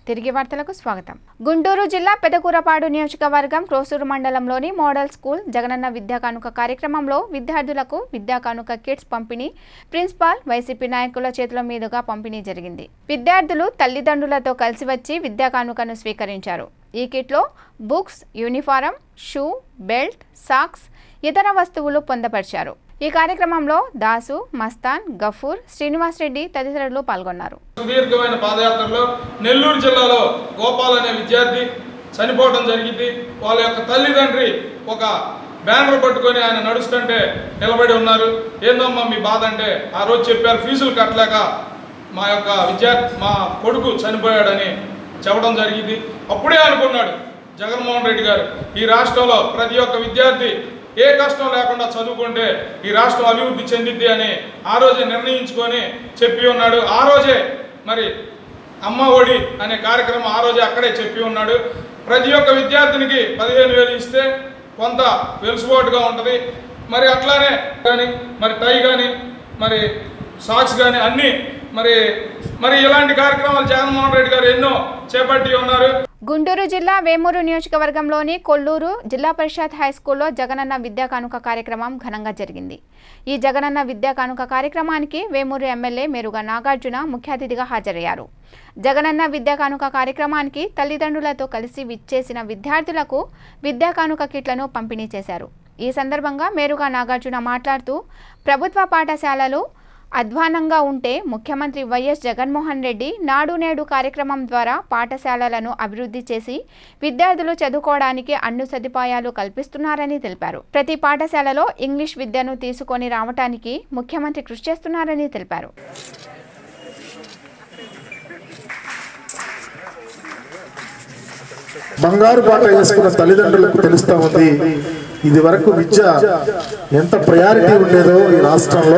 తిరిగి వార్తలకు స్వాగతం గుంటూరు జిల్లా పెదకూరపాడు నియోజకవర్గం క్రోసూరు మండలంలోని మోడల్ స్కూల్ జగనన్న విద్యా కానుక కార్యక్రమంలో విద్యార్థులకు విద్యా కానుక కిట్స్ పంపిణీ ప్రిన్సిపాల్ వైసీపీ నాయకుల చేతుల మీదుగా పంపిణీ జరిగింది విద్యార్థులు తల్లిదండ్రులతో కలిసి వచ్చి విద్యా కానుకను స్వీకరించారు ఈ కిట్లో books uniform shoe belt socks ఇతర వస్తువులు పొందపరిచారు ఈ కార్యక్రమంలో దాసు మస్తాన్ గఫూర్ శ్రీనివాస్ రెడ్డి తదితరులు పాల్గొన్నారు సుదీర్ఘమైన పాదయాత్రలో నెల్లూరు జిల్లాలో గోపాల్ అనే విద్యార్థి చనిపోవడం జరిగింది వాళ్ళ యొక్క తల్లిదండ్రి ఒక బ్యానర్ పట్టుకొని ఆయన నడుస్తుంటే నిలబడి ఉన్నారు ఏందమ్మా మీ బాధ అంటే ఆ రోజు చెప్పారు ఫీజులు కట్టలేక మా యొక్క విద్యార్థి మా కొడుకు చనిపోయాడని చెప్పడం జరిగింది అప్పుడే అనుకున్నాడు జగన్మోహన్ రెడ్డి గారు ఈ రాష్ట్రంలో ప్రతి ఒక్క విద్యార్థి ఏ కష్టం లేకుండా చదువుకుంటే ఈ రాష్ట్రం అభివృద్ధి చెందిద్ది అని ఆ రోజే నిర్ణయించుకొని చెప్పి ఉన్నాడు ఆ రోజే మరి అమ్మ ఒడి అనే కార్యక్రమం ఆ రోజే అక్కడే చెప్పి ఉన్నాడు ప్రతి ఒక్క విద్యార్థినికి పదిహేను వేలు ఇస్తే కొంత వెలుసుబాటుగా ఉంటుంది మరి అట్లానే కానీ మరి టై కానీ మరి సాక్స్ కానీ అన్నీ మరి మరి ఇలాంటి కార్యక్రమాలు జగన్మోహన్ రెడ్డి గారు ఎన్నో చేపట్టి ఉన్నారు గుంటూరు జిల్లా వేమూరు నియోజకవర్గంలోని కొల్లూరు జిల్లా పరిషత్ హై స్కూల్లో జగనన్న విద్యా కానుక కార్యక్రమం ఘనంగా జరిగింది ఈ జగనన్న విద్యా కానుక కార్యక్రమానికి వేమూరు ఎమ్మెల్యే మేరుగా నాగార్జున ముఖ్య అతిథిగా హాజరయ్యారు జగనన్న విద్యా కానుక కార్యక్రమానికి తల్లిదండ్రులతో కలిసి విచ్చేసిన విద్యార్థులకు విద్యా కానుక కిట్లను పంపిణీ చేశారు ఈ సందర్భంగా మేరుగా నాగార్జున మాట్లాడుతూ ప్రభుత్వ పాఠశాలలు అధ్వానంగా ఉంటే ముఖ్యమంత్రి వైఎస్ జగన్మోహన్ రెడ్డి నాడు నేడు కార్యక్రమం ద్వారా పాఠశాలలను అభివృద్ధి చేసి విద్యార్థులు చదువుకోవడానికి అన్ని సదుపాయాలు కల్పిస్తున్నారని తెలిపారు ప్రతి పాఠశాలలో ఇంగ్లీష్ విద్యను తీసుకొని రావటానికి ముఖ్యమంత్రి కృషి చేస్తున్నారని తెలిపారు బంగారు బాట వేసుకున్న తల్లిదండ్రులకు తెలుస్తా ఉంది ఇది వరకు విద్య ఎంత ప్రయారిటీ ఉండేదో ఈ రాష్ట్రంలో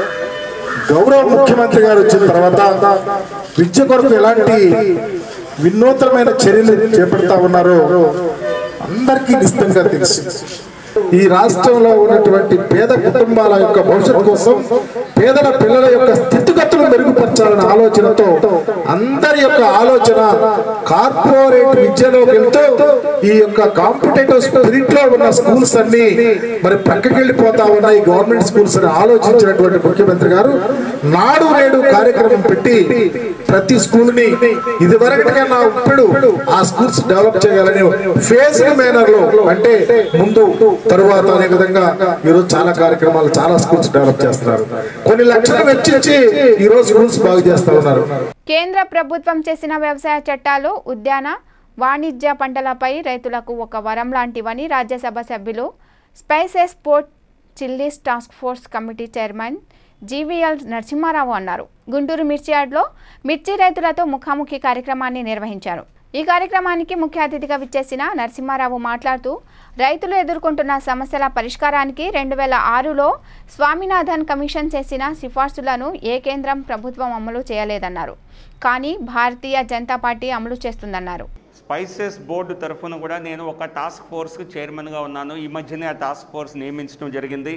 గౌరవ ముఖ్యమంత్రి గారు వచ్చిన తర్వాత విద్య కొరకు ఎలాంటి వినూత్నమైన చర్యలు చేపడతా ఉన్నారో అందరికీ నిశ్చితంగా తెలుసు ఈ రాష్ట్రంలో ఉన్నటువంటి పేద కుటుంబాల యొక్క భవిష్యత్తు కోసం పేదల పిల్లల యొక్క స్థితిగతులు మెరుగుపరచాలనే ఆలోచనతో అందరి యొక్క ఆలోచన కార్పొరేట్ విద్యలోకి వెళ్తూ ఈ యొక్క కాంపిటేటివ్ స్పిరిట్ లో ఉన్న స్కూల్స్ అన్ని మరి పక్కకి వెళ్ళిపోతా ఉన్నాయి గవర్నమెంట్ స్కూల్స్ అని ఆలోచించినటువంటి ముఖ్యమంత్రి గారు నాడు నేడు కార్యక్రమం పెట్టి ప్రతి స్కూల్ ని ఇది వరకటికన్నా ఇప్పుడు ఆ స్కూల్స్ డెవలప్ చేయాలని ఫేజ్ మేనర్ లో అంటే ముందు తరువాత అనే విధంగా ఈరోజు చాలా కార్యక్రమాలు చాలా స్కూల్స్ డెవలప్ చేస్తున్నారు కొన్ని లక్షలు వెచ్చించి ఈ రోజు స్కూల్స్ బాగు చేస్తా ఉన్నారు కేంద్ర ప్రభుత్వం చేసిన వ్యవసాయ చట్టాలు ఉద్యాన వాణిజ్య పంటలపై రైతులకు ఒక వరం లాంటివని రాజ్యసభ సభ్యులు spices port chillies task force committee chairman GVL Narasimha Rao అన్నారు గుంటూరు మిర్చి యార్డ్లో మిర్చి రైతులతో ముఖాముఖి కార్యక్రమాన్ని నిర్వహించారు ఈ కార్యక్రమానికి ముఖ్య అతిథిగా విచ్చేసిన నరసింహారావు మాట్లాడుతూ రైతులు ఎదుర్కొంటున్న సమస్యల పరిష్కారానికి రెండు వేల ఆరులో స్వామినాథన్ కమిషన్ చేసిన సిఫార్సులను ఏ కేంద్రం ప్రభుత్వం అమలు చేయలేదన్నారు కానీ భారతీయ జనతా పార్టీ అమలు చేస్తుందన్నారు స్పైసెస్ బోర్డు తరఫున కూడా నేను ఒక టాస్క్ ఫోర్స్కి చైర్మన్గా ఉన్నాను ఈ మధ్యనే ఆ టాస్క్ ఫోర్స్ నియమించడం జరిగింది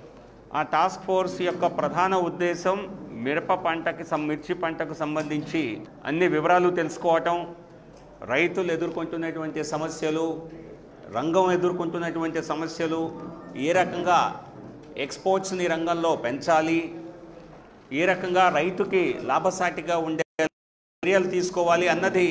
ఆ టాస్క్ ఫోర్స్ యొక్క ప్రధాన ఉద్దేశం మిరప పంటకి సం మిర్చి పంటకు సంబంధించి అన్ని వివరాలు తెలుసుకోవటం రైతులు ఎదుర్కొంటున్నటువంటి సమస్యలు రంగం ఎదుర్కొంటున్నటువంటి సమస్యలు ఏ రకంగా ఎక్స్పోర్ట్స్ని రంగంలో పెంచాలి ఏ రకంగా రైతుకి లాభసాటిగా ఉండే చర్యలు తీసుకోవాలి అన్నది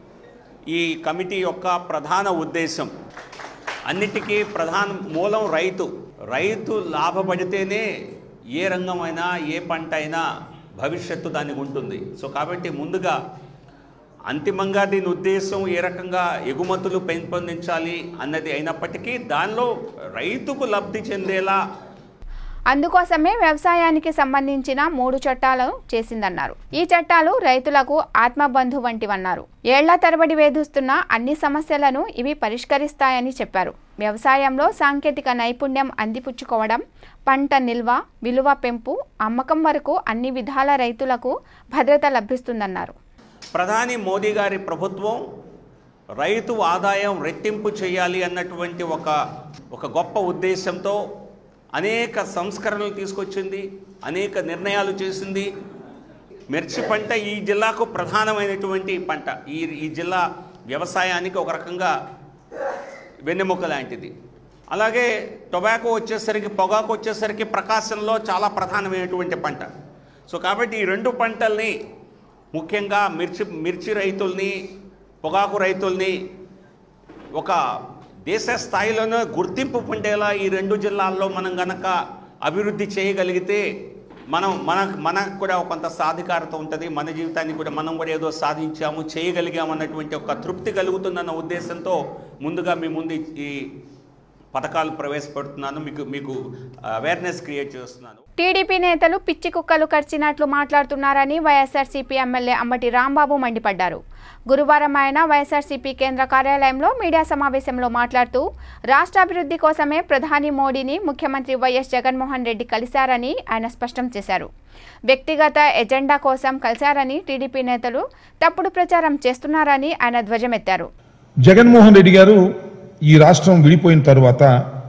ఈ కమిటీ యొక్క ప్రధాన ఉద్దేశం అన్నిటికీ ప్రధాన మూలం రైతు రైతు లాభపడితేనే ఏ రంగమైనా ఏ పంట అయినా భవిష్యత్తు దానికి ఉంటుంది సో కాబట్టి ముందుగా అంతిమంగా దీని ఉద్దేశం ఏ రకంగా ఎగుమతులు పెంపొందించాలి అన్నది అయినప్పటికీ దానిలో రైతుకు లబ్ధి చెందేలా అందుకోసమే వ్యవసాయానికి సంబంధించిన మూడు చట్టాలు చేసిందన్నారు ఈ చట్టాలు రైతులకు ఆత్మబంధు వంటివన్నారు ఏళ్ల తరబడి వేధిస్తున్న అన్ని సమస్యలను ఇవి పరిష్కరిస్తాయని చెప్పారు వ్యవసాయంలో సాంకేతిక నైపుణ్యం అందిపుచ్చుకోవడం పంట నిల్వ విలువ పెంపు అమ్మకం వరకు అన్ని విధాల రైతులకు భద్రత లభిస్తుందన్నారు ప్రధాని మోదీ గారి ప్రభుత్వం రైతు ఆదాయం రెట్టింపు చేయాలి అన్నటువంటి ఒక ఒక గొప్ప ఉద్దేశంతో అనేక సంస్కరణలు తీసుకొచ్చింది అనేక నిర్ణయాలు చేసింది మిర్చి పంట ఈ జిల్లాకు ప్రధానమైనటువంటి పంట ఈ ఈ జిల్లా వ్యవసాయానికి ఒక రకంగా వెన్నెముక లాంటిది అలాగే టొబాకో వచ్చేసరికి పొగాకు వచ్చేసరికి ప్రకాశంలో చాలా ప్రధానమైనటువంటి పంట సో కాబట్టి ఈ రెండు పంటల్ని ముఖ్యంగా మిర్చి మిర్చి రైతుల్ని పొగాకు రైతుల్ని ఒక దేశ స్థాయిలోనే గుర్తింపు పొందేలా ఈ రెండు జిల్లాల్లో మనం గనక అభివృద్ధి చేయగలిగితే మనం మన మనకు కూడా కొంత సాధికారత ఉంటుంది మన జీవితాన్ని కూడా మనం కూడా ఏదో సాధించాము చేయగలిగాము అన్నటువంటి ఒక తృప్తి కలుగుతుందన్న ఉద్దేశంతో ముందుగా మీ ముందు ఈ- ఈ పథకాలు ప్రవేశపెడుతున్నాను మీకు మీకు అవేర్నెస్ క్రియేట్ చేస్తున్నాను టీడీపీ నేతలు పిచ్చి కుక్కలు కరిచినట్లు మాట్లాడుతున్నారని వైఎస్ఆర్సీపీ ఎమ్మెల్యే అంబటి రాంబాబు మండిపడ్డారు గురువారం ఆయన వైఎస్ఆర్సీపీ కేంద్ర కార్యాలయంలో మీడియా సమావేశంలో మాట్లాడుతూ రాష్ట్ర అభివృద్ధి కోసమే ప్రధాని మోడీని ముఖ్యమంత్రి వైఎస్ జగన్మోహన్ రెడ్డి కలిశారని ఆయన స్పష్టం చేశారు వ్యక్తిగత ఎజెండా కోసం కలిశారని టీడీపీ నేతలు తప్పుడు ప్రచారం చేస్తున్నారని ఆయన ధ్వజమెత్తారు జగన్మోహన్ రెడ్డి గారు ఈ రాష్ట్రం విడిపోయిన తరువాత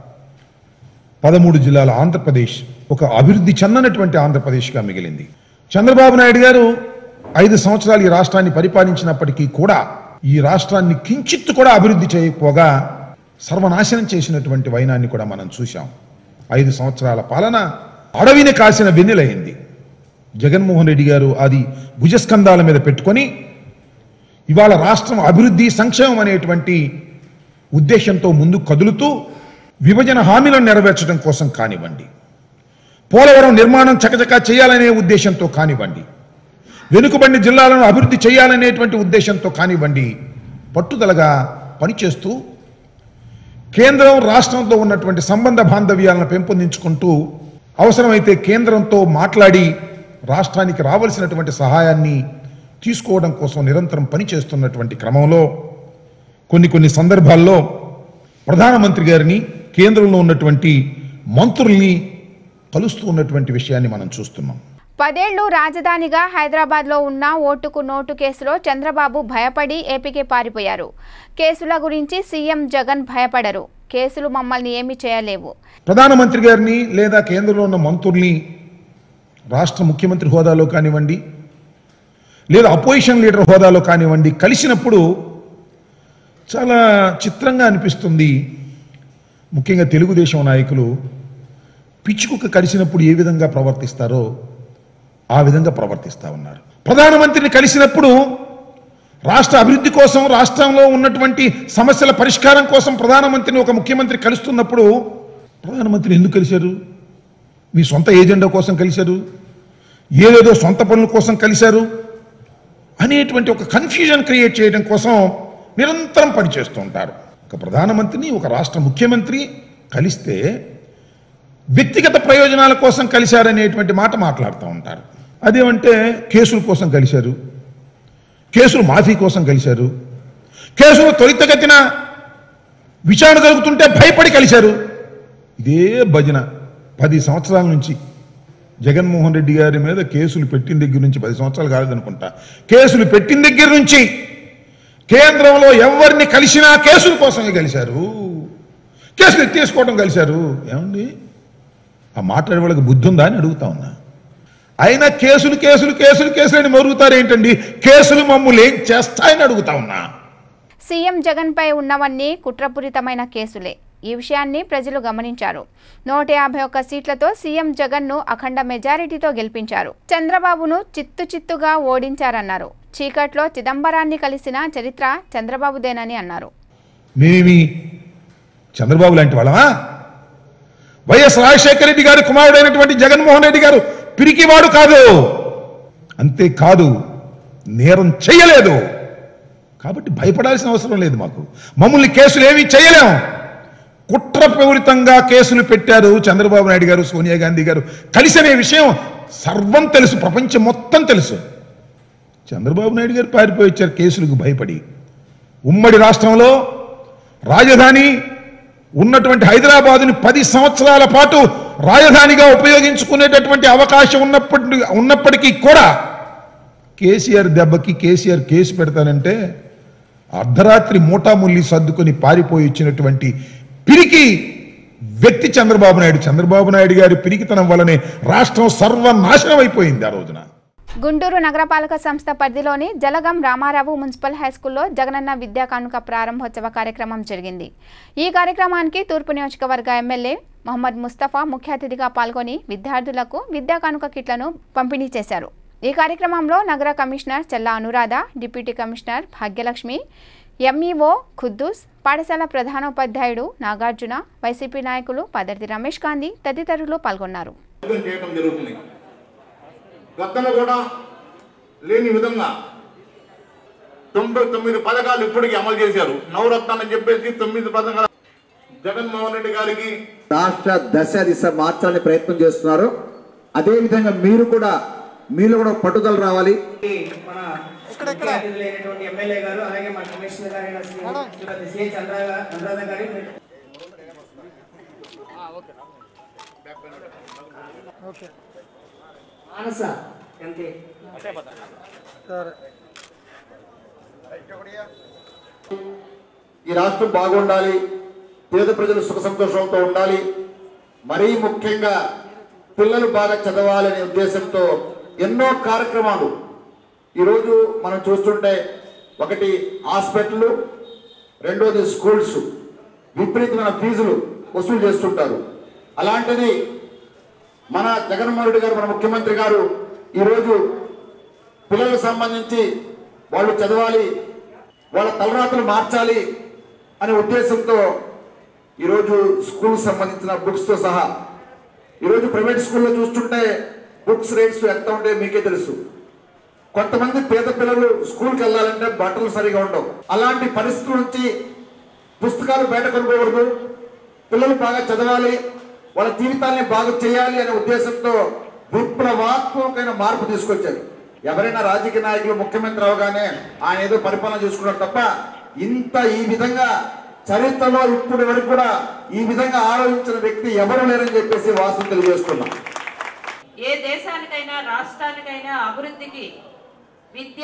పదమూడు జిల్లాల ఆంధ్రప్రదేశ్ ఒక అభివృద్ధి చెందనటువంటి ఆంధ్రప్రదేశ్గా మిగిలింది చంద్రబాబు నాయుడు గారు ఐదు సంవత్సరాలు ఈ రాష్ట్రాన్ని పరిపాలించినప్పటికీ కూడా ఈ రాష్ట్రాన్ని కించిత్తు కూడా అభివృద్ధి చేయకపోగా సర్వనాశనం చేసినటువంటి వైనాన్ని కూడా మనం చూశాం ఐదు సంవత్సరాల పాలన అడవిని కాసిన వెన్నెలైంది జగన్మోహన్ రెడ్డి గారు అది భుజస్కంధాల మీద పెట్టుకొని ఇవాళ రాష్ట్రం అభివృద్ధి సంక్షేమం అనేటువంటి ఉద్దేశంతో ముందుకు కదులుతూ విభజన హామీలను నెరవేర్చడం కోసం కానివ్వండి పోలవరం నిర్మాణం చకచకా చేయాలనే ఉద్దేశంతో కానివ్వండి వెనుకబడిన జిల్లాలను అభివృద్ధి చేయాలనేటువంటి ఉద్దేశంతో కానివ్వండి పట్టుదలగా పనిచేస్తూ కేంద్రం రాష్ట్రంతో ఉన్నటువంటి సంబంధ బాంధవ్యాలను పెంపొందించుకుంటూ అవసరమైతే కేంద్రంతో మాట్లాడి రాష్ట్రానికి రావాల్సినటువంటి సహాయాన్ని తీసుకోవడం కోసం నిరంతరం పనిచేస్తున్నటువంటి క్రమంలో కొన్ని కొన్ని సందర్భాల్లో ప్రధానమంత్రి గారిని కేంద్రంలో ఉన్నటువంటి మంత్రుల్ని కలుస్తూ ఉన్నటువంటి విషయాన్ని మనం చూస్తున్నాం పదేళ్లు రాజధానిగా హైదరాబాద్లో ఉన్న ఓటుకు నోటు కేసులో చంద్రబాబు భయపడి ఏపీకి పారిపోయారు కేసుల గురించి సీఎం జగన్ భయపడరు కేసులు మమ్మల్ని ఏమీ చేయలేవు ప్రధానమంత్రి గారిని లేదా కేంద్రంలో ఉన్న మంత్రుల్ని రాష్ట్ర ముఖ్యమంత్రి హోదాలో కానివ్వండి లేదా అపోజిషన్ లీడర్ హోదాలో కానివ్వండి కలిసినప్పుడు చాలా చిత్రంగా అనిపిస్తుంది ముఖ్యంగా తెలుగుదేశం నాయకులు పిచ్చుకుక్క కలిసినప్పుడు ఏ విధంగా ప్రవర్తిస్తారో ఆ విధంగా ప్రవర్తిస్తా ఉన్నారు ప్రధానమంత్రిని కలిసినప్పుడు రాష్ట్ర అభివృద్ధి కోసం రాష్ట్రంలో ఉన్నటువంటి సమస్యల పరిష్కారం కోసం ప్రధానమంత్రిని ఒక ముఖ్యమంత్రి కలుస్తున్నప్పుడు ప్రధానమంత్రిని ఎందుకు కలిశారు మీ సొంత ఏజెండా కోసం కలిశారు ఏదేదో సొంత పనుల కోసం కలిశారు అనేటువంటి ఒక కన్ఫ్యూజన్ క్రియేట్ చేయడం కోసం నిరంతరం పనిచేస్తూ ఉంటారు ఒక ప్రధానమంత్రిని ఒక రాష్ట్ర ముఖ్యమంత్రి కలిస్తే వ్యక్తిగత ప్రయోజనాల కోసం కలిశారనేటువంటి మాట మాట్లాడుతూ ఉంటారు అదేమంటే కేసుల కోసం కలిశారు కేసులు మాఫీ కోసం కలిశారు కేసులు త్వరితగతిన విచారణ జరుగుతుంటే భయపడి కలిశారు ఇదే భజన పది సంవత్సరాల నుంచి జగన్మోహన్ రెడ్డి గారి మీద కేసులు పెట్టిన దగ్గర నుంచి పది సంవత్సరాలు కాలేదనుకుంటా కేసులు పెట్టిన దగ్గర నుంచి కేంద్రంలో ఎవరిని కలిసినా కేసుల కోసమే కలిశారు కేసులు ఎత్తేసుకోవడం కలిశారు ఏమండి ఆ మాట్లాడే వాళ్ళకి బుద్ధి ఉందా అని అడుగుతా ఉన్నా అయినా కేసులు కేసులు కేసులు కేసులు అని మరుగుతారు ఏంటండి కేసులు మమ్మల్ని ఏం చేస్తాయని అడుగుతా ఉన్నా సీఎం జగన్పై ఉన్నవన్నీ కుట్రపూరితమైన కేసులే ఈ విషయాన్ని ప్రజలు గమనించారు నూట యాభై ఒక్క సీట్లతో సీఎం జగన్ను అఖండ మెజారిటీతో గెలిపించారు చంద్రబాబును చిత్తు చిత్తుగా ఓడించారన్నారు చీకట్లో చిదంబరాన్ని కలిసిన చరిత్ర చంద్రబాబుదేనని అన్నారు మేమేమి చంద్రబాబు లాంటి వాళ్ళమా వైఎస్ రాజశేఖర రెడ్డి గారి కుమారుడైనటువంటి జగన్మోహన్ రెడ్డి గారు పిరికివాడు కాదు అంతేకాదు నేరం చేయలేదు కాబట్టి భయపడాల్సిన అవసరం లేదు మాకు మమ్మల్ని కేసులు ఏమీ చేయలేం కుట్రపూరితంగా కేసులు పెట్టారు చంద్రబాబు నాయుడు గారు సోనియా గాంధీ గారు కలిసనే విషయం సర్వం తెలుసు ప్రపంచం మొత్తం తెలుసు చంద్రబాబు నాయుడు గారు పారిపోయి వచ్చారు కేసులకు భయపడి ఉమ్మడి రాష్ట్రంలో రాజధాని ఉన్నటువంటి హైదరాబాదుని పది సంవత్సరాల పాటు రాజధానిగా ఉపయోగించుకునేటటువంటి అవకాశం ఉన్నప్పటి ఉన్నప్పటికీ కూడా కేసీఆర్ దెబ్బకి కేసీఆర్ కేసు పెడతానంటే అర్ధరాత్రి మూటాముల్లి సర్దుకొని పారిపోయి వచ్చినటువంటి పిరికి వ్యక్తి చంద్రబాబు నాయుడు చంద్రబాబు నాయుడు గారి పిరికితనం వల్లనే రాష్ట్రం సర్వనాశనం అయిపోయింది ఆ రోజున గుంటూరు నగరపాలక సంస్థ పరిధిలోని జలగం రామారావు మున్సిపల్ హైస్కూల్లో జగనన్న విద్యా కానుక ప్రారంభోత్సవ కార్యక్రమం జరిగింది ఈ కార్యక్రమానికి తూర్పు నియోజకవర్గ ఎమ్మెల్యే మొహమ్మద్ ముస్తఫా ముఖ్య అతిథిగా పాల్గొని విద్యార్థులకు విద్యా కానుక కిట్లను పంపిణీ చేశారు ఈ కార్యక్రమంలో నగర commissioner Chella Anuradha deputy commissioner Bhagyalakshmi MEO Khuddus పాఠశాల ప్రధానోపాధ్యాయుడు నాగార్జున వైసీపీ నాయకులు పదర్తి రమేష్ గాంధీ తదితరులు పాల్గొన్నారు ప్రయత్నం చేయడం జరుగుతుంది గతంలో కూడా లేని విధంగా తొంభై తొమ్మిది పథకాలు ఇప్పటికీ అమలు చేశారు నవరత్నాలు అని చెప్పేసి తొమ్మిది పథకాలు జగన్మోహన్ రెడ్డి గారికి రాష్ట్ర దశ దిశ మార్చాలని ప్రయత్నం చేస్తున్నారు అదే విధంగా మీరు కూడా మీలో కూడా పట్టుదల రావాలి మన ముఖ్య అతిథులైనటువంటి ఎమ్మెల్యే గారు అలాగే మన కమిషనర్ గారైన శ్రీ శ్రీమతి సి చంద్ర అనురాధ గారి మానస అంతే ఈ రాష్ట్రం బాగుండాలి పేద ప్రజలు సుఖ సంతోషాలతో ఉండాలి మరీ ముఖ్యంగా పిల్లలు బాగా చదవాలనే ఉద్దేశంతో ఎన్నో కార్యక్రమాలు ఈరోజు మనం చూస్తుంటే ఒకటి హాస్పిటల్ రెండోది స్కూల్స్ విపరీతమైన ఫీజులు వసూలు చేస్తుంటారు అలాంటిది మన జగన్మోహన్ రెడ్డి గారు మన ముఖ్యమంత్రి గారు ఈరోజు పిల్లలకు సంబంధించి వాళ్ళు చదవాలి వాళ్ళ తలరాతలు మార్చాలి అనే ఉద్దేశంతో ఈరోజు స్కూల్ సంబంధించిన బుక్స్తో సహా ఈరోజు ప్రైవేట్ స్కూల్లో చూస్తుంటే బుక్స్ రేట్స్ ఎంత ఉంటాయో మీకే తెలుసు కొంతమంది పేద పిల్లలు స్కూల్కి వెళ్ళాలంటే బట్టలు సరిగా ఉండవు అలాంటి పరిస్థితుల నుంచి పుస్తకాలు బయట కొనుక్కోకూడదు పిల్లలు బాగా చదవాలి వాళ్ళ జీవితాన్ని బాగు చేయాలి అనే ఉద్దేశంతో విప్లవాత్మకమైన మార్పు తీసుకొచ్చారు ఎవరైనా రాజకీయ నాయకులు ముఖ్యమంత్రి అవగానే ఆయన ఏదో పరిపాలన చేసుకున్నారు తప్ప ఇంత ఈ విధంగా చరిత్రలో ఇప్పటి వరకు కూడా ఈ విధంగా ఆలోచించిన వ్యక్తి ఎవరు లేరని చెప్పేసి వాస్తవం తెలియజేస్తున్నాం ఏ దేశానికైనా రాష్ట్రానికైనా అభివృద్ధికి విద్య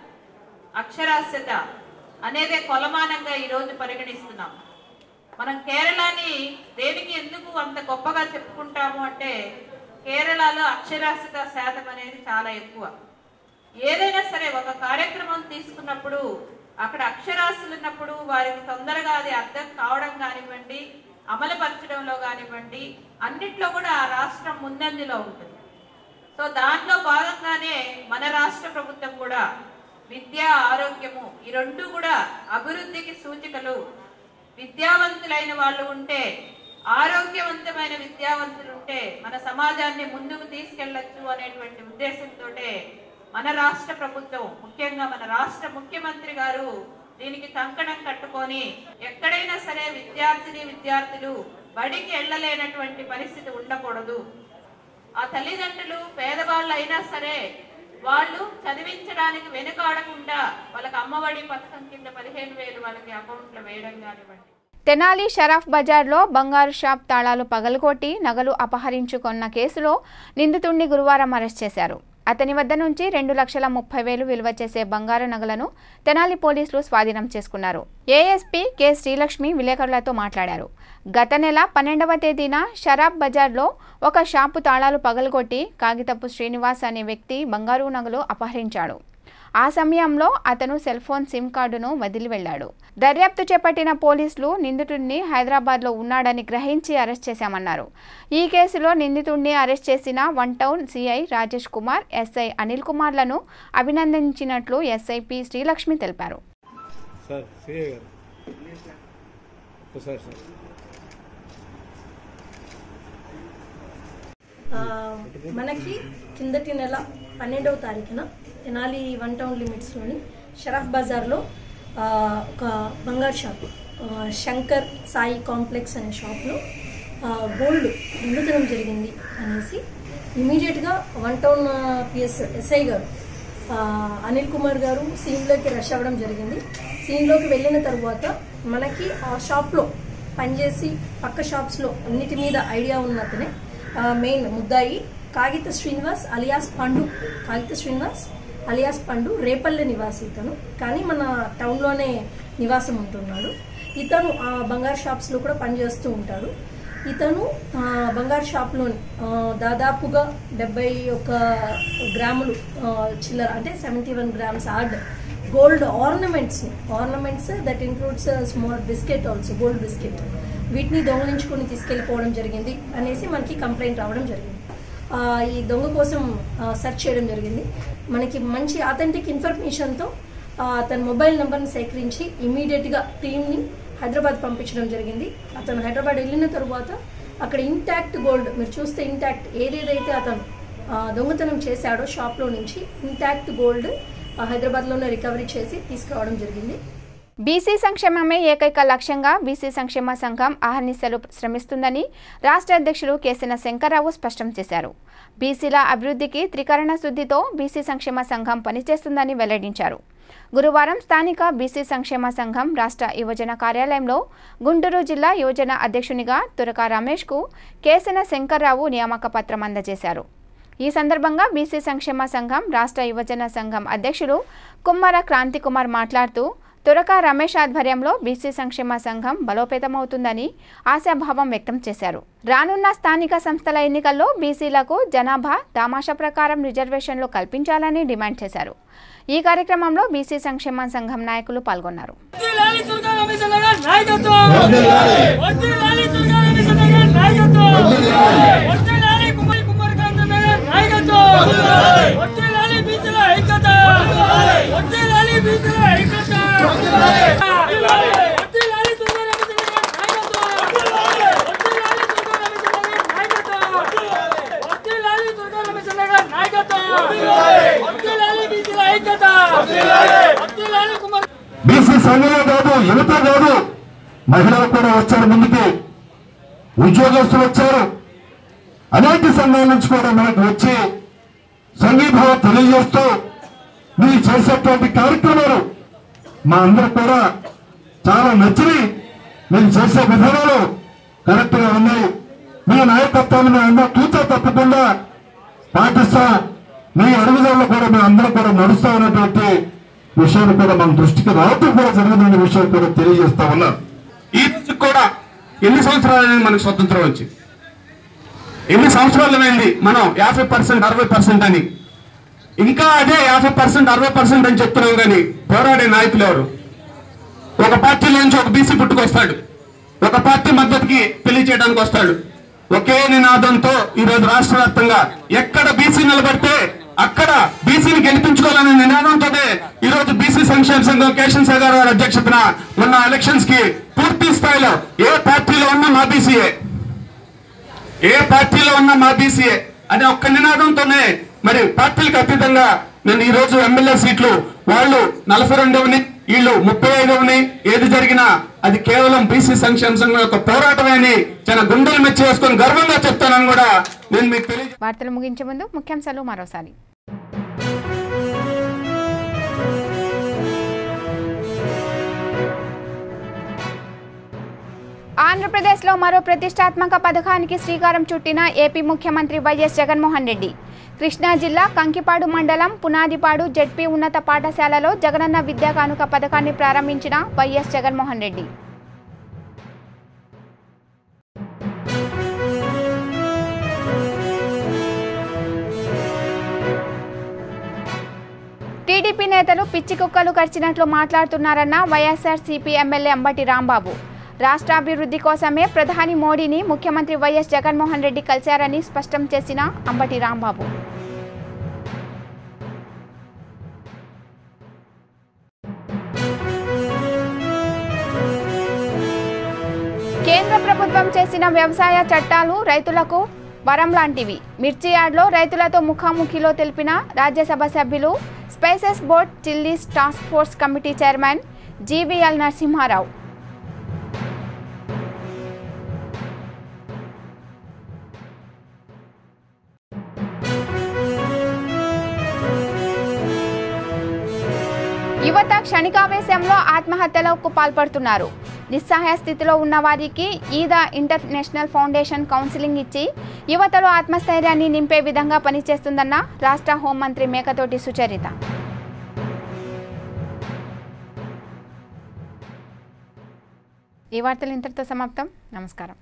అక్షరాస్యత అనేదే కొలమానంగా ఈరోజు పరిగణిస్తున్నాం మనం కేరళని దేనికి ఎందుకు అంత గొప్పగా చెప్పుకుంటాము అంటే కేరళలో అక్షరాస్యత శాతం అనేది చాలా ఎక్కువ ఏదైనా సరే ఒక కార్యక్రమం తీసుకున్నప్పుడు అక్కడ అక్షరాస్యులు ఉన్నప్పుడు వారికి తొందరగా అది అర్థం కావడం కానివ్వండి అమలుపరచడంలో కానివ్వండి అన్నిట్లో కూడా ఆ రాష్ట్రం ముందంజలో ఉంటుంది సో దాంట్లో భాగంగానే మన రాష్ట్ర ప్రభుత్వం కూడా విద్య ఆరోగ్యము ఈ రెండు కూడా అభివృద్ధికి సూచికలు విద్యావంతులైన వాళ్ళు ఉంటే ఆరోగ్యవంతమైన విద్యావంతులు ఉంటే మన సమాజాన్ని ముందుకు తీసుకెళ్లొచ్చు అనేటువంటి ఉద్దేశంతో మన రాష్ట్ర ప్రభుత్వం ముఖ్యంగా మన రాష్ట్ర ముఖ్యమంత్రి గారు దీనికి కంకణం కట్టుకొని ఎక్కడైనా సరే విద్యార్థిని విద్యార్థులు బడికి వెళ్ళలేనటువంటి పరిస్థితి ఉండకూడదు ఆ తల్లిదండ్రులు పేదవాళ్ళు అయినా సరే వాళ్ళు చదివించడానికి వెనుకాడకుండా వాళ్ళకి అమ్మఒడి పథకం కింద పదిహేను వేలు వాళ్ళకి అకౌంట్లో వేయడం కానివ్వండి తెనాలి షరాఫ్ బజార్లో బంగారు షాప్ తాళాలు పగలగొట్టి నగలు అపహరించుకున్న కేసులో నిందితుడిని గురువారం అరెస్ట్ చేశారు అతని వద్ద నుంచి రెండు లక్షల ముప్పై వేలు విలువ చేసే బంగారు నగలను తెనాలి పోలీసులు స్వాధీనం చేసుకున్నారు ఏఎస్పీ కె శ్రీలక్ష్మి విలేకరులతో మాట్లాడారు గత నెల పన్నెండవ తేదీన షరాబ్ బజార్లో ఒక షాపు తాళాలు పగలగొట్టి కాగితపు శ్రీనివాస్ అనే వ్యక్తి బంగారు నగలు అపహరించాడు ఆ సమయంలో అతను సెల్ ఫోన్ సిమ్ కార్డును వదిలి వెళ్లాడు దర్యాప్తు చేపట్టిన పోలీసులు నిందితుడిని హైదరాబాద్లో ఉన్నాడని గ్రహించి అరెస్ట్ చేశామన్నారు ఈ కేసులో నిందితుడిని అరెస్ట్ చేసిన one town CI Rajesh Kumar SI Anil కుమార్లను అభినందించినట్లు ఎస్ఐ పి శ్రీలక్ష్మి తెలిపారు సార్ సిఏ గారు సార్ సార్ ఆ, మనకి కిందటి నెల పన్నెండవ తారీఖున తెనాలి వన్ టౌన్ లిమిట్స్లోని షరఫ్ బజార్లో ఆ, ఒక బంగారు షాప్ ఆ, శంకర్ సాయి కాంప్లెక్స్ అనే షాప్లో ఆ, గోల్డ్ దొంగతనం జరిగింది అనేసి ఇమీడియట్గా వన్ టౌన్ పిఎస్ ఎస్ఐ గారు ఆ, అనిల్ కుమార్ గారు సీన్లోకి రష్ అవ్వడం జరిగింది సీన్లోకి వెళ్ళిన తర్వాత మనకి ఆ షాప్లో పనిచేసి పక్క షాప్స్లో అన్నిటి మీద ఐడియా ఉన్న అతనే ఆ, మెయిన్ ముద్దాయి కాగిత శ్రీనివాస్ అలియాస్ పండు కాగిత శ్రీనివాస్ అలియాస్ పండు రేపల్లె నివాసి ఇతను కానీ మన టౌన్లోనే నివాసం ఉంటున్నాడు ఇతను ఆ బంగారు షాప్స్లో కూడా పనిచేస్తూ ఉంటాడు ఇతను ఆ, బంగారు షాప్లోని ఆ, దాదాపుగా డెబ్బై ఒక గ్రాములు ఆ, చిల్లర అంటే సెవెంటీ వన్ గ్రామ్స్ ఆర్డ్ గోల్డ్ ఆర్నమెంట్స్ని ornaments that includes small biscuit also gold biscuit వీటిని దొంగలించుకొని తీసుకెళ్ళిపోవడం జరిగింది అనేసి మనకి కంప్లైంట్ రావడం జరిగింది ఆ, ఈ దొంగ కోసం సెర్చ్ చేయడం జరిగింది మనకి మంచి అథెంటిక్ ఇన్ఫర్మేషన్తో తన మొబైల్ నెంబర్ని సేకరించి ఇమీడియట్గా టీమ్ని హైదరాబాద్ పంపించడం జరిగింది అతను హైదరాబాద్ వెళ్ళిన తరువాత అక్కడ ఇంటాక్ట్ గోల్డ్ మీరు చూస్తే ఇంటాక్ట్ ఏదేదైతే అతను ఆ, దొంగతనం చేశాడో షాప్లో నుంచి ఇంటాక్ట్ గోల్డ్ ఆ, హైదరాబాద్లోనే రికవరీ చేసి తీసుకురావడం జరిగింది బీసీ సంక్షేమమే ఏకైక లక్ష్యంగా బీసీ సంక్షేమ సంఘం అహర్నిశలు శ్రమిస్తుందని రాష్ట్ర అధ్యక్షులు కేసిన శంకర్రావు స్పష్టం చేశారు బీసీల అభివృద్ధికి త్రికరణ శుద్ధితో బీసీ సంక్షేమ సంఘం పనిచేస్తుందని వెల్లడించారు గురువారం స్థానిక బీసీ సంక్షేమ సంఘం రాష్ట్ర యువజన కార్యాలయంలో గుంటూరు జిల్లా యువజన అధ్యక్షునిగా తురక రమేష్కు కేసిన శంకర్రావు నియామక పత్రం అందజేశారు ఈ సందర్భంగా బీసీ సంక్షేమ సంఘం రాష్ట్ర యువజన సంఘం అధ్యక్షులు కుమ్మర క్రాంతి కుమార్ మాట్లాడుతూ తురక రమేష్ ఆధ్వర్యంలో బీసీ సంక్షేమ సంఘం బలోపేతమవుతుందని ఆశాభావం వ్యక్తం చేశారు రానున్న స్థానిక సంస్థల ఎన్నికల్లో బీసీలకు జనాభా దామాషా ప్రకారం రిజర్వేషన్లు కల్పించాలని డిమాండ్ చేశారు ఈ కార్యక్రమంలో బీసీ సంక్షేమ సంఘం నాయకులు పాల్గొన్నారు బీసీ సంఘమే కాదు యువత కాదు మహిళలు కూడా వచ్చారు ముందుకి ఉద్యోగస్తులు వచ్చారు అనేక సంఘాల నుంచి కూడా మనకు వచ్చి సంఘీభావం తెలియజేస్తూ మీరు చేసేటువంటి కార్యక్రమాలు మా అందరూ కూడా చాలా నచ్చిని మీరు చేసే విధానాలు కరెక్ట్ గా ఉన్నాయి మీ నాయకత్వాన్ని మేము అందరూ తూచా తప్పకుండా పాటిస్తా మీ అడుగుదలలో కూడా మేము అందరం కూడా నడుస్తా ఉన్నటువంటి విషయాన్ని కూడా మన దృష్టికి రావటం కూడా జరిగిందనే విషయం కూడా తెలియజేస్తా ఉన్నాం ఈ రోజు కూడా ఎన్ని సంవత్సరాలు మనకు స్వతంత్రం వచ్చి ఎన్ని సంవత్సరాలు అయింది మనం యాభై పర్సెంట్ అరవై పర్సెంట్ అని ఇంకా అదే యాభై పర్సెంట్ అరవై పర్సెంట్ అని చెప్తున్నాం కానీ పోరాడే నాయకులు ఎవరు ఒక పార్టీలో నుంచి ఒక బీసీ పుట్టుకొస్తాడు ఒక పార్టీ మద్దతుకి పెళ్లి చేయడానికి వస్తాడు ఒకే నినాదంతో ఈ రోజు రాష్ట్ర వ్యాప్తంగా ఎక్కడ బీసీ నిలబడితే అక్కడ బీసీని గెలిపించుకోవాలనే నినాదంతోనే ఈ రోజు బీసీ సంక్షేమ సంఘం కేశన్ సాగర్ గారి అధ్యక్షతన ఉన్న ఎలక్షన్స్ కి పూర్తి స్థాయిలో ఏ పార్టీలో ఉన్నా మా బీసీఏ ఏ పార్టీలో ఉన్నా మా బీసీఏ అనే ఒక్క నినాదంతోనే మరి పార్టీలకు అతీతంగా నేను ఈ రోజు ఎమ్మెల్యే సీట్లు వాళ్ళు నలభై రెండవని వీళ్ళు ముప్పై ఐదవని ఏది జరిగినా అది కేవలం బీసీ సంక్షేమ సంఘం యొక్క పోరాటమే అని చాలా గుండెలు మెచ్చి వేసుకొని గర్వంగా చెప్తానని కూడా నేను మీకు తెలియ వార్తలు ముగించే ముందు ముఖ్యాంశాలు మరోసారి ఆంధ్రప్రదేశ్లో మరో ప్రతిష్టాత్మక పథకానికి శ్రీకారం చుట్టిన ఏపీ ముఖ్యమంత్రి వైఎస్ జగన్మోహన్ రెడ్డి కృష్ణా జిల్లా కంకిపాడు మండలం పునాదిపాడు జడ్పీ ఉన్నత పాఠశాలలో జగనన్న విద్యా కానుక పథకాన్ని ప్రారంభించిన వైఎస్ జగన్మోహన్ రెడ్డి టీడీపీ నేతలు పిచ్చి కుక్కలు కరిచినట్లు మాట్లాడుతున్నారన్న YSR CP MLA Ambati Rambabu రాష్ట్రాభివృద్ధి కోసమే ప్రధాని మోడీని ముఖ్యమంత్రి వైఎస్ జగన్మోహన్ రెడ్డి కలిశారని స్పష్టం చేసిన అంబటి రాంబాబు కేంద్ర ప్రభుత్వం చేసిన వ్యవసాయ చట్టాలు రైతులకు వరం లాంటివి మిర్చి యార్డ్లో రైతులతో ముఖాముఖిలో తెలిపిన రాజ్యసభ సభ్యులు spices board chillies task force committee chairman GVL Narasimha Rao యువత క్షణికావేశంలో ఆత్మహత్యలకు పాల్పడుతున్నారు నిస్సహాయ స్థితిలో ఉన్న వారికి ఈద ఇంటర్నేషనల్ ఫౌండేషన్ కౌన్సిలింగ్ ఇచ్చి యువతలో ఆత్మస్థైర్యాన్ని నింపే విధంగా పనిచేస్తుందన్న రాష్ట్ర హోంమంత్రి మేకతోటి సుచరిత ఈ వార్తలు ఇంతటితో సమాప్తం నమస్కారం